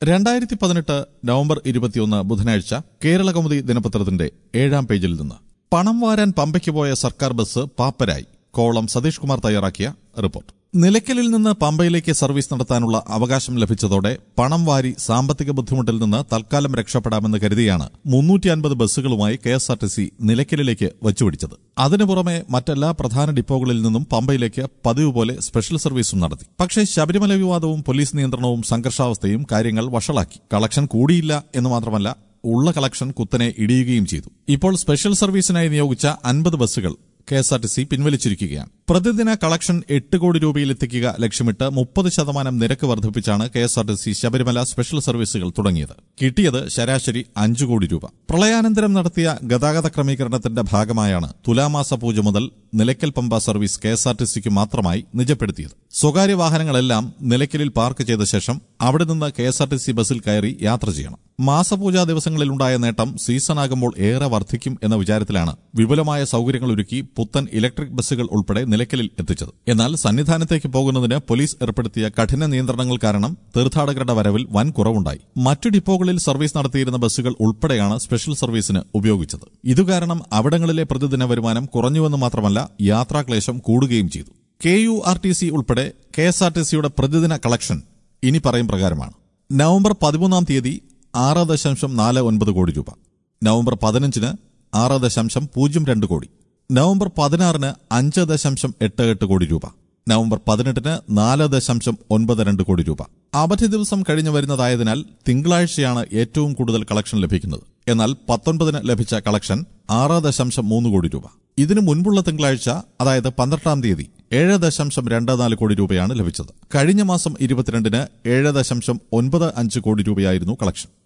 രണ്ടായിരത്തി പതിനെട്ട് നവംബർ ഇരുപത്തിയൊന്ന് ബുധനാഴ്ച കേരള കൗമുദി ദിനപത്രത്തിന്റെ ഏഴാം പേജിൽ നിന്ന് പണം വാരാൻ പമ്പയ്ക്ക് പോയ സർക്കാർ ബസ് പാപ്പരായി കോളം സതീഷ് കുമാർ തയ്യാറാക്കിയ റിപ്പോർട്ട് നിലയ്ക്കലിൽ നിന്ന് പമ്പയിലേക്ക് സർവീസ് നടത്താനുള്ള അവകാശം ലഭിച്ചതോടെ പണം വാരി സാമ്പത്തിക ബുദ്ധിമുട്ടിൽ നിന്ന് തൽക്കാലം രക്ഷപ്പെടാമെന്ന് കരുതിയാണ് മുന്നൂറ്റി അൻപത് ബസ്സുകളുമായി K S R T C നിലയ്ക്കലിലേക്ക് വച്ചുപിടിച്ചത് അതിനു പുറമെ മറ്റെല്ലാ പ്രധാന ഡിപ്പോകളിൽ നിന്നും പമ്പയിലേക്ക് പതിവ് പോലെ സ്പെഷ്യൽ സർവീസും നടത്തി പക്ഷേ ശബരിമല വിവാദവും പോലീസ് നിയന്ത്രണവും സംഘർഷാവസ്ഥയും കാര്യങ്ങൾ വഷളാക്കി കളക്ഷൻ കൂടിയില്ല എന്ന് മാത്രമല്ല ഉള്ള കളക്ഷൻ കുത്തനെ ഇടിയുകയും ചെയ്തു ഇപ്പോൾ സ്പെഷ്യൽ സർവീസിനായി നിയോഗിച്ച അൻപത് ബസ്സുകൾ K S R T C പിൻവലിച്ചിരിക്കുകയാണ് പ്രതിദിന കളക്ഷൻ എട്ട് കോടി രൂപയിൽ എത്തിക്കുക ലക്ഷ്യമിട്ട് മുപ്പത് ശതമാനം നിരക്ക് വർദ്ധിപ്പിച്ചാണ് K S R T C Sabarimala special സർവീസുകൾ തുടങ്ങിയത് കിട്ടിയത് ശരാശരി അഞ്ചു കോടി രൂപ പ്രളയാനന്തരം നടത്തിയ ഗതാഗത ക്രമീകരണത്തിന്റെ ഭാഗമായാണ് തുലാമാസ പൂജ മുതൽ Nilakkal Pamba service K S R T സിക്ക് മാത്രമായി നിജപ്പെടുത്തിയത് സ്വകാര്യ വാഹനങ്ങളെല്ലാം നിലയ്ക്കലിൽ പാർക്ക് ചെയ്ത ശേഷം അവിടെ നിന്ന് K S R T C ബസ്സിൽ കയറി യാത്ര ചെയ്യണം മാസപൂജാ ദിവസങ്ങളിലുണ്ടായ നേട്ടം സീസണാകുമ്പോൾ ഏറെ വർദ്ധിക്കും എന്ന വിചാരത്തിലാണ് വിപുലമായ സൌകര്യങ്ങൾ ഒരുക്കി പുത്തൻ ഇലക്ട്രിക് ബസ്സുകൾ ഉൾപ്പെടെ നിലയ്ക്കലിൽ എത്തിച്ചത് എന്നാൽ സന്നിധാനത്തേക്ക് പോകുന്നതിന് പോലീസ് ഏർപ്പെടുത്തിയ കഠിന നിയന്ത്രണങ്ങൾ കാരണം തീർത്ഥാടകരുടെ വരവിൽ വൻ കുറവുണ്ടായി മറ്റു ഡിപ്പോകളിൽ സർവീസ് നടത്തിയിരുന്ന ബസ്സുകൾ ഉൾപ്പെടെയാണ് സ്പെഷ്യൽ സർവീസിന് ഉപയോഗിച്ചത് ഇതുകാരണം അവിടങ്ങളിലെ പ്രതിദിന വരുമാനം കുറഞ്ഞുവെന്ന് മാത്രമല്ല യാത്രാക്ലേശം കൂടുകയും ചെയ്തു K U R T C ഉൾപ്പെടെ കെ എസ് ആർ ടി സിയുടെ പ്രതിദിന കളക്ഷൻ ഇനി പറയും പ്രകാരമാണ് നവംബർ പതിമൂന്നാം തീയതി ആറ് ദശാംശം നാല് ഒൻപത് കോടി രൂപ നവംബർ പതിനഞ്ചിന് ആറ് ദശാംശം പൂജ്യം രണ്ട് കോടി നവംബർ പതിനാറിന് അഞ്ച് ദശാംശം എട്ട് എട്ട് കോടി രൂപ നവംബർ പതിനെട്ടിന് നാല് ദശാംശം ഒൻപത് രണ്ട് കോടി രൂപ അവധി ദിവസം കഴിഞ്ഞു വരുന്നതായതിനാൽ തിങ്കളാഴ്ചയാണ് ഏറ്റവും കൂടുതൽ കളക്ഷൻ ലഭിക്കുന്നത് എന്നാൽ പത്തൊൻപതിന് ലഭിച്ച കളക്ഷൻ ആറ് ദശാംശം മൂന്ന് കോടി രൂപ ഇതിനു മുൻപുള്ള തിങ്കളാഴ്ച അതായത് പന്ത്രണ്ടാം തീയതി ഏഴ് ദശാംശം രണ്ട് നാല് കോടി രൂപയാണ് ലഭിച്ചത് കഴിഞ്ഞ മാസം ഇരുപത്തിരണ്ടിന് ഏഴ് ദശാംശം ഒൻപത് അഞ്ച് കോടി രൂപയായിരുന്നു കളക്ഷൻ